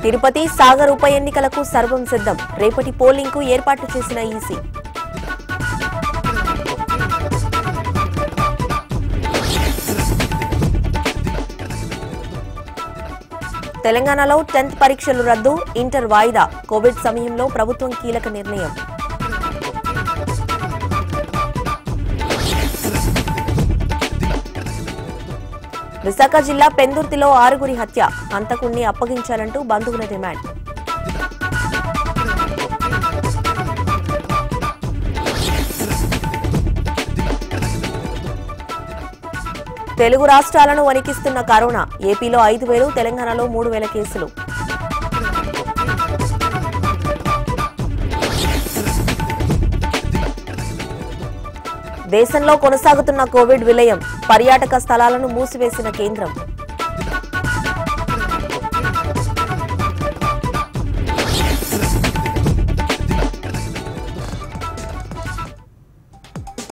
తిరుపతి సాగర్ ఉప ఎన్నికలకు సర్వం సిద్ధం రేపటి పోలింగ్ కు ఏర్పాట్లు చేసిన ఈసీ తెలంగాణలో టెన్త్ పరీక్షలు రద్దు ఇంటర్ వాయిదా కోవిడ్ సమయంలో ప్రభుత్వం కీలక నిర్ణయం విశాఖ జిల్లా పెందుర్తిలో ఆరుగురి హత్య హంతకుణ్ణి అప్పగించాలంటూ బంధువుల డిమాండ్ తెలుగు రాష్ట్రాలను వణికిస్తున్న కరోనా ఏపీలో ఐదు వేలు తెలంగాణలో మూడు వేల కేసులు దేశంలో కొనసాగుతున్న కోవిడ్ విలయం పర్యాటక స్థలాలను మూసివేసిన కేంద్రం